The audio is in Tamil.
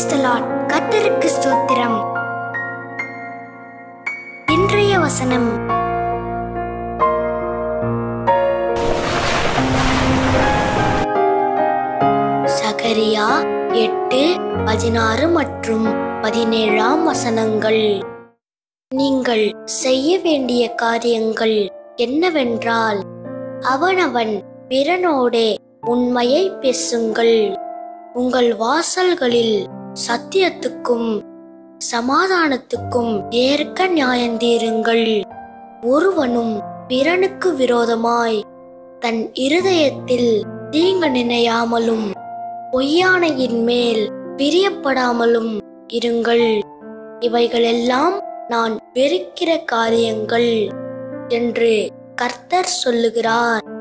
பிரைஸ்தலாட் கர்த்தருக்கு ஸ்தோத்திரம் இன்றைய வசனம் சகரியா எட்டு பதினாறு மற்றும் பதினேழாம் வசனங்கள் நீங்கள் செய்ய வேண்டிய காரியங்கள் என்னவென்றால் அவனவன் பிறனோடே உண்மையை பேசுங்கள் உங்கள் வாசல்களில் சத்தியத்துக்கும் சமாதானத்துக்கும் ஏற்க நியாயந்தீருங்கள் ஒருவனும் பிறனுக்கு விரோதமாய் தன் இருதயத்தில் தீங்கு நினையாமலும் பொய்யானையின் மேல் பிரியப்படாமலும் இருங்கள் இவைகளெல்லாம் நான் வெறுக்கிற காரியங்கள் என்று கர்த்தர் சொல்லுகிறார்